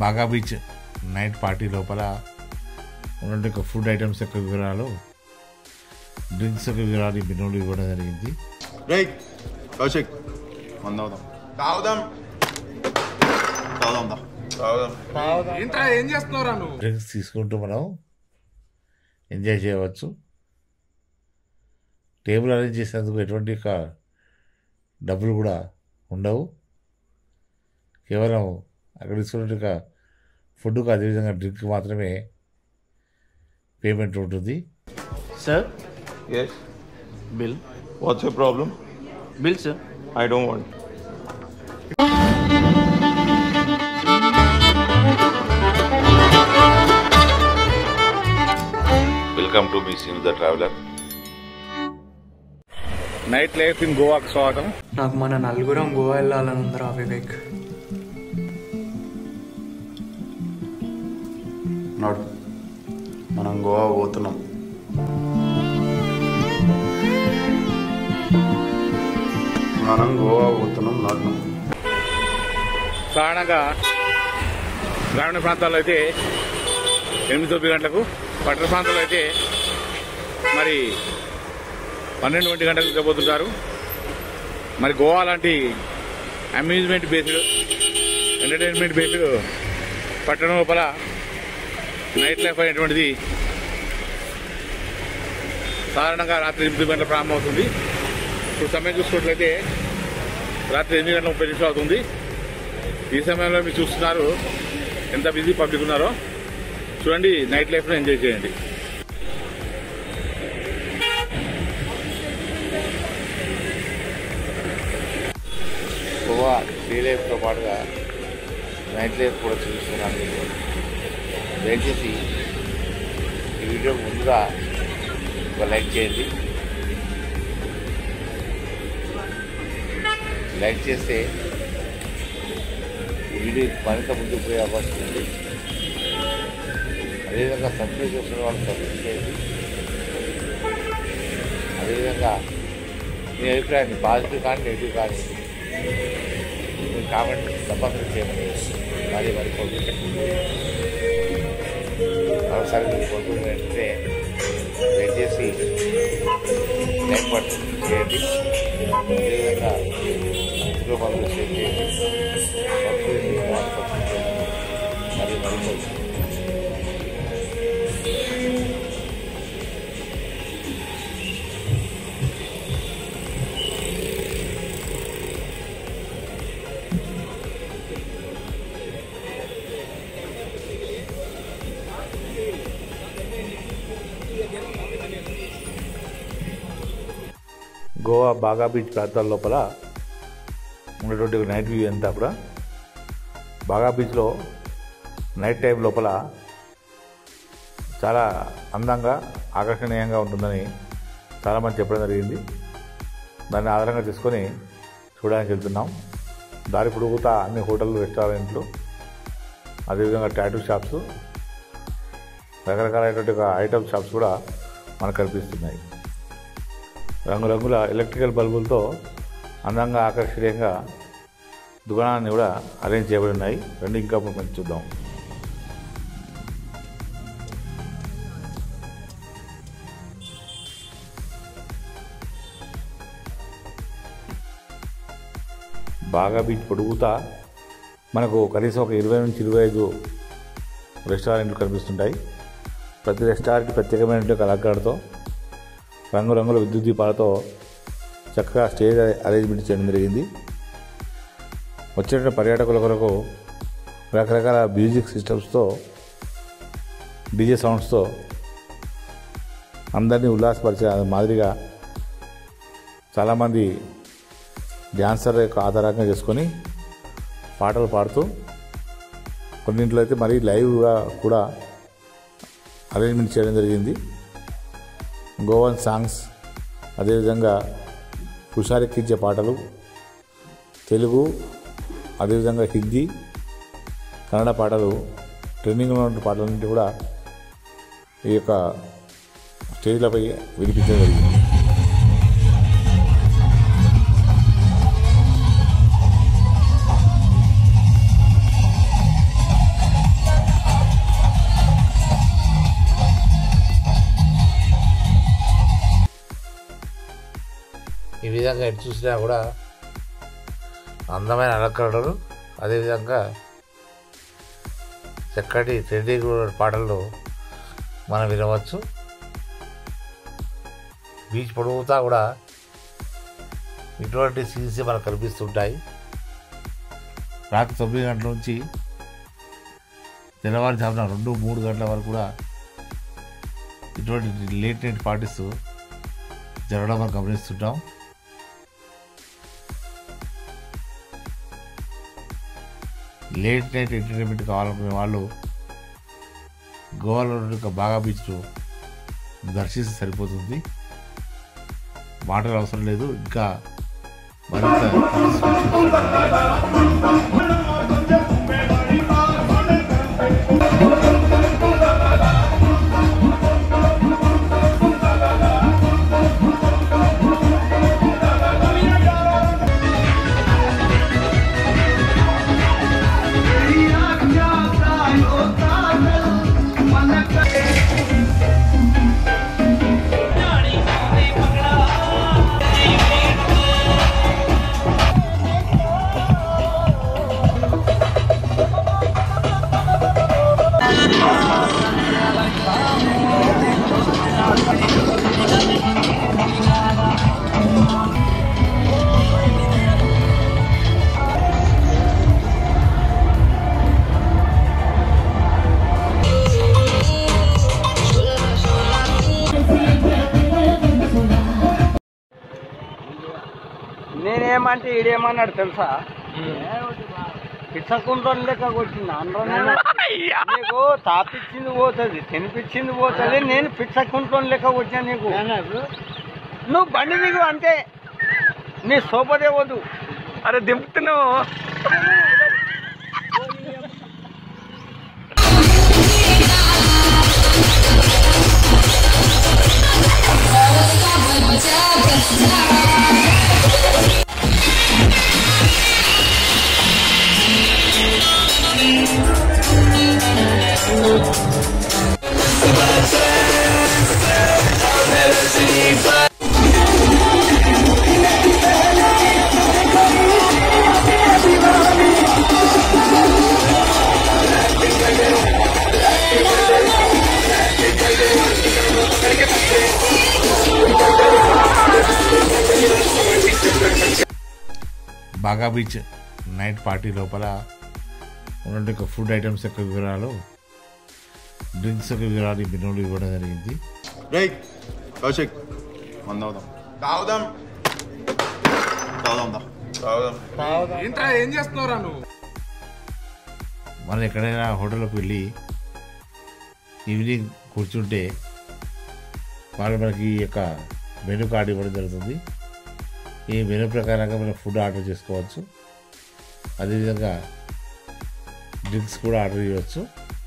బాగా beach night party లోపల ఉన్నటువంటి ఒక ఫుడ్ ఐటమ్స్ యొక్క వివరాలు డ్రింక్స్ యొక్క వివరాలు ఈ మెనూలు ఇవ్వడం జరిగింది రేయ్ కౌశిక్ మంద అవుదాం తాగుదాం తాగుదాం దా తాగుదాం ఏంట్రా ఏం చేస్తున్నావురా నువ్వు డ్రింక్స్ తీసుకుంటూ మనం ఎంజాయ్ చేయవచ్చు టేబుల్ అరేంజ్ చేసేందుకు ఎటువంటి ఒక డబ్బులు కూడా ఉండవు కేవలం అక్కడ తీసుకున్నట్టు ఒక ఫుడ్కు అదేవిధంగా డ్రింక్ మాత్రమే పేమెంట్ ఉంటుంది Sir, yes bill. what's your problem Bill, sir. i don't want welcome to మీ scene the traveller night life in గోవాకు స్వాగతం నాకు మన నలుగురం గోవా వెళ్ళాలని ఉందిరా వివేక్ నడు మనం గోవా పోతున్నాం మనం గోవా పోతున్నాం నడు సాధారణంగా గ్రామీణ ప్రాంతాల్లో అయితే ఎనిమిది తొమ్మిది గంటలకు పట్టణ ప్రాంతాల్లో అయితే మరి పన్నెండు ఒంటి గంటలకు నిద్రపోతుంటారు మరి గోవా లాంటి అమ్యూజ్మెంట్ బేస్డ్ ఎంటర్టైన్మెంట్ బేస్డ్ పట్టణం లోపల నైట్ లైఫ్ అనేటువంటిది సాధారణంగా రాత్రి ఎనిమిది గంటల ప్రారంభమవుతుంది ఇప్పుడు సమయం చూసుకున్నట్లయితే రాత్రి ఎనిమిది గంటల ముప్పై నిమిషాలు అవుతుంది ఈ సమయంలో మీరు చూస్తున్నారు ఎంత బిజీ పబ్లిక్ ఉన్నారో చూడండి నైట్ లైఫ్లో ఎంజాయ్ చేయండి గోవా డే లైఫ్తో పాటుగా నైట్ లైఫ్ కూడా చూపిస్తున్నాను మీకు దయచేసి ఈ వీడియో ముందుగా ఒక లైక్ చేయండి లైక్ చేస్తే ఈ వీడియో మరింత ముందుకు పోయే అవకాశం ఉంది అదేవిధంగా సబ్స్క్రైబ్ చేస్తున్న వాళ్ళు సబ్స్క్రైబ్ చేయండి అదేవిధంగా మీ అభిప్రాయాన్ని పాజిటివ్ కానీ నెగిటివ్ కానీ మీ కామెంట్ తప్పకుండా చేయమని మరి మరి కోరుకుంటున్నాను మరోసారి మీరు కోరుకుంటున్న వెంటనే దయచేసి లైక్ బటన్ చేయండి అదేవిధంగా ఇంట్లో పనులు షేర్ చేయండి సబ్స్క్రైబ్ చేసిన వాళ్ళు సబ్స్క్రైబ్ చేయండి మరి మరి కోరుకుంటున్నాను గోవా బాగా బీచ్ ప్రాంతాల లోపల ఉన్నటువంటి ఒక నైట్ వ్యూ అంతా కూడా బాగా బీచ్లో నైట్ టైం లోపల చాలా అందంగా ఆకర్షణీయంగా ఉంటుందని చాలామంది చెప్పడం జరిగింది దాన్ని ఆధారంగా చేసుకొని చూడడానికి వెళ్తున్నాం దారి పొడుగుతా అన్ని హోటళ్ళు రెస్టారెంట్లు అదేవిధంగా టాటూ షాప్స్ రకరకాలైనటువంటి ఒక ఐటమ్ షాప్స్ కూడా మనకు కనిపిస్తున్నాయి రంగురంగుల ఎలక్ట్రికల్ బల్బులతో అందంగా ఆకర్షణీయంగా దుకాణాన్ని కూడా అరేంజ్ చేయబడి ఉన్నాయి రెండు ఇంకా మనం చూద్దాం బాగా బీచ్ పొడుగుతా మనకు కనీసం ఒక ఇరవై నుంచి ఇరవై ఐదు రెస్టారెంట్లు కనిపిస్తుంటాయి ప్రతి రెస్టారెంట్ ప్రత్యేకమైనటువంటి అలంకరణతో రంగురంగుల విద్యుత్ దీపాలతో చక్కగా స్టేజ్ అరేంజ్మెంట్ చేయడం జరిగింది వచ్చిన పర్యాటకుల కొరకు రకరకాల మ్యూజిక్ సిస్టమ్స్తో డీజే సౌండ్స్తో అందరినీ ఉల్లాసపరిచే మాదిరిగా చాలామంది డ్యాన్సర్ యొక్క ఆధారంగా చేసుకొని పాటలు పాడుతూ కొన్నింటిలో అయితే మరీ లైవ్గా కూడా అరేంజ్మెంట్ చేయడం జరిగింది గోవన్ సాంగ్స్ అదేవిధంగా హుషారెక్కించే పాటలు తెలుగు అదేవిధంగా హిందీ కన్నడ పాటలు ట్రెండింగ్లో ఉన్న పాటలన్నింటి కూడా ఈ యొక్క స్టేజ్లపై వినిపించడం జరిగింది ఈ విధంగా ఎటు చూసినా కూడా అందమైన అలంకరణలు అదేవిధంగా చక్కటి ట్రెండింగ్ పాటలు మనం వినవచ్చు బీచ్ పొడుగుతా కూడా ఇటువంటి సీన్స్ మనకు కనిపిస్తుంటాయి రాత్రి తొమ్మిది గంటల నుంచి తెల్లవారుజామున రెండు మూడు గంటల వరకు కూడా ఇటువంటి లేట్ నైట్ పార్టీస్ జరగడం మనం గమనిస్తుంటాం లేట్ నైట్ ఎంటర్టైన్మెంట్ కావాలనుకునే వాళ్ళు గోవాలో ఉన్న ఒక బాగా బీచ్ను దర్శిస్తే సరిపోతుంది మాటలు అవసరం లేదు ఇంకా మరింత నేనేమంటే ఈడేమన్నాడు తెలుసా పిచ్చకుంటూ లెక్క కొట్టింది అందరూ నీకు తాపిచ్చింది పోతుంది తినిపించింది పోతుంది నేను పిచ్చకుంటూ లెక్క కొట్టినా నీకు నువ్వు బండి దిగు అంతే నీ సోపదే వద్దు అరే దింపుతున్నావు బాగా బీచ్ నైట్ పార్టీ లోపల ఉన్నటువంటి ఒక ఫుడ్ ఐటమ్స్ యొక్క వివరాలు డ్రింక్స్ యొక్క వివరాలు ఈ మెనూలు ఇవ్వడం జరిగింది రైట్ కౌశిక్ మంద అవుదాం తాగుదాం తాగుదాం దా తాగుదాం మనం ఎక్కడైనా హోటల్కి వెళ్ళి ఈవినింగ్ కూర్చుంటే వాళ్ళు మనకి ఈ యొక్క మెనూ కార్డు ఇవ్వడం జరుగుతుంది ఈ మెనూ ప్రకారంగా మనం ఫుడ్ ఆర్డర్ చేసుకోవచ్చు అదేవిధంగా డ్రింక్స్ కూడా ఆర్డర్ చేయవచ్చు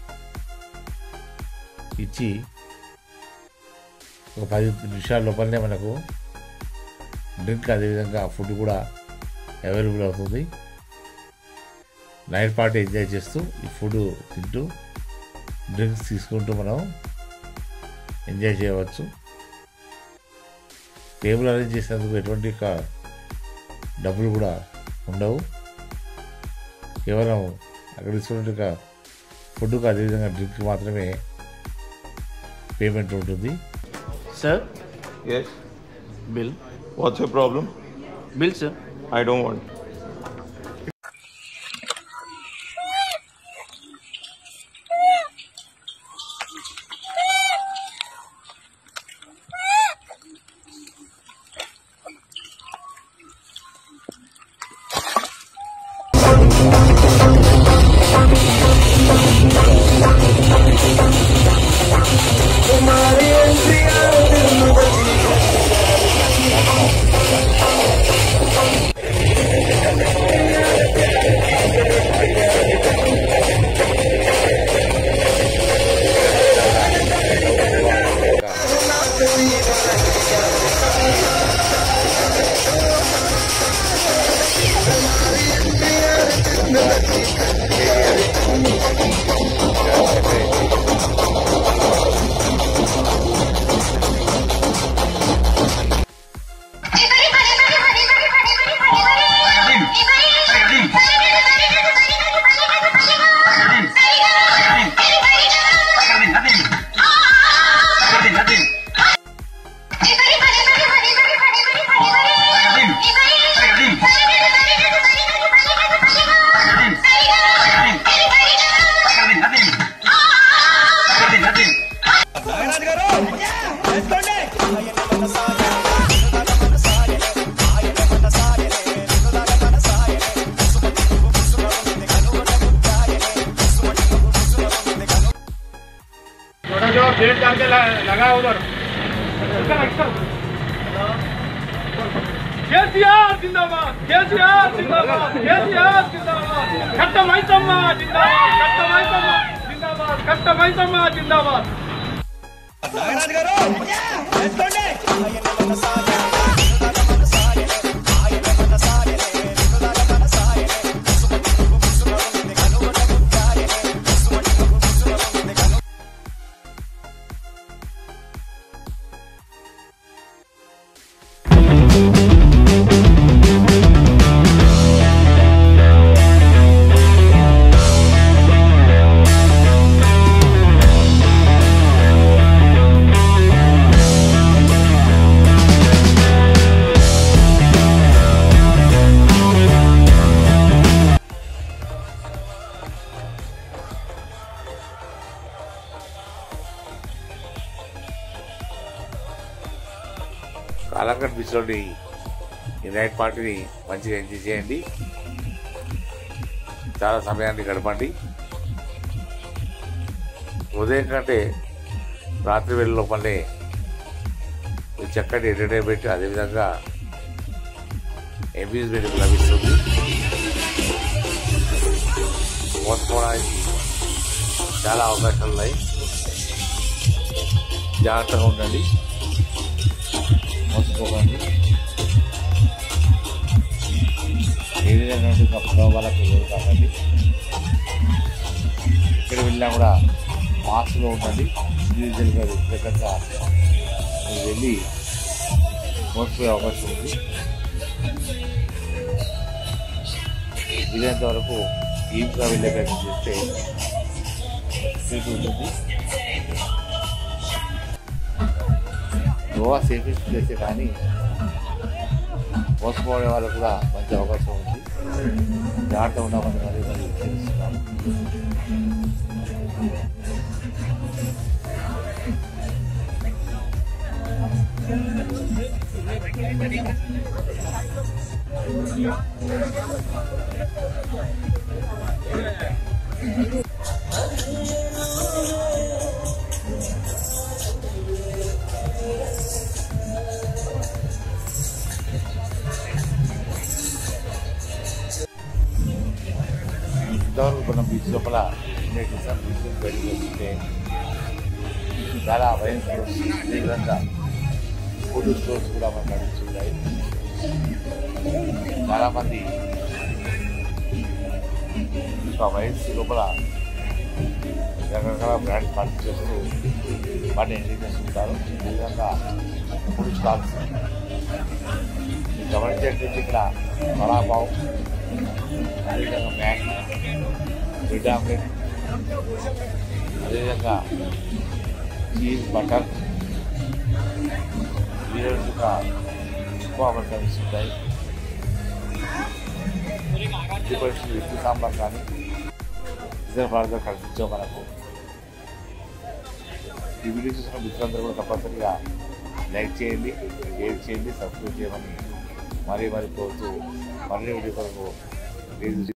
ఇచ్చి ఒక పది నిమిషాల లోపలనే మనకు డ్రింక్ అదేవిధంగా ఫుడ్ కూడా అవైలబుల్ అవుతుంది నైట్ పార్టీ ఎంజాయ్ చేస్తూ ఈ ఫుడ్ తింటూ డ్రింక్స్ తీసుకుంటూ మనం ఎంజాయ్ చేయవచ్చు టేబుల్ అరేంజ్ చేసేందుకు ఎటువంటి క- డబ్బులు కూడా ఉండవు కేవలం అక్కడ తీసుకున్న ఫుడ్కు అదేవిధంగా డ్రింక్ మాత్రమే పేమెంట్ ఉంటుంది sir Yes. Bill What's your problem? Bill sir I don't want. KCR జిందాబాద్ కేసీఆర్ జిందాబాద్ కేసీఆర్ జిందాబాద్ కట్ట మైసమ్మ జిందాబాద్ కట్ట మైసమ్మ జిందాబాద్ కట్ట మైసమ్మ జిందాబాద్ కాలంకట్ బీచ్లోని ఈ నైట్ పార్టీని మంచిగా ఎంజాయ్ చేయండి చాలా సమయాన్ని గడపండి ఉదయం కంటే రాత్రి వేళ లోపలనే ఈ చక్కటి ఎంటర్టైన్మెంట్ అదేవిధంగా అమ్యూజ్మెంట్ లభిస్తుంది మోసపోవడానికి చాలా అవకాశాలు ఉన్నాయి జాగ్రత్తగా ఉండండి మోసపోకండి ఏ విధంగా ప్రలోభాలకు లోను కాకండి ఎక్కడ వెళ్ళినా కూడా మాస్క్లో ఉండండి ఇండివిజువల్గా వ్యక్తిగతంగా మీరు వెళ్ళి మోసపోయే అవకాశం ఉంది వీలైనంత వరకు టీమ్గా వెళ్ళే ప్రయత్నం చేస్తే సేఫ్ ఉంటుంది గోవా సేఫెస్ట్ ప్లేసే కానీ మోసపోయే వాళ్ళకు కూడా మంచి అవకాశం ఉంది జాగ్రత్త ఉండమని మరి మరి తెలుస్తున్నాను ఇంతవరకు మనం బీచ్ లోపల ఎంజాయ్ చేసాం బీచ్ నుంచి బయటకు వస్తుంటే చాలా వైన్ స్టోర్స్ అదేవిధంగా ఫుడ్ స్టోర్స్ కూడా మనకు కనిపిస్తున్నాయి చాలామంది ఇంకా వైన్స్ లోపల రకరకాల బ్రాండ్స్ పర్చేస్ చేస్తూ వాటిని ఎంజాయ్ చేస్తుంటారు అదేవిధంగా ఫుడ్ స్టాల్స్ గమనించేటట్టు ఇక్కడ వడాపావ్ అదేవిధంగా మ్యాగీ బ్రెడ్ ఆమ్లెట్ అదేవిధంగా చీజ్ బటర్ ఈ రకంగా ఎక్కువ అవకాశాలు ఉంటాయి ఇది పరిస్థితి వ్యక్తి సాంబార్ కానీ ఇతర పదార్థాలు కనిపించవు మనకు ఈ వీడియో చూసిన మిత్రులందరూ కూడా తప్పనిసరిగా లైక్ చేయండి షేర్ చేయండి సబ్స్క్రైబ్ చేయమని మరీ మరీ కోరుతూ మరిన్ని వీడియో కొరకు ప్లీజ్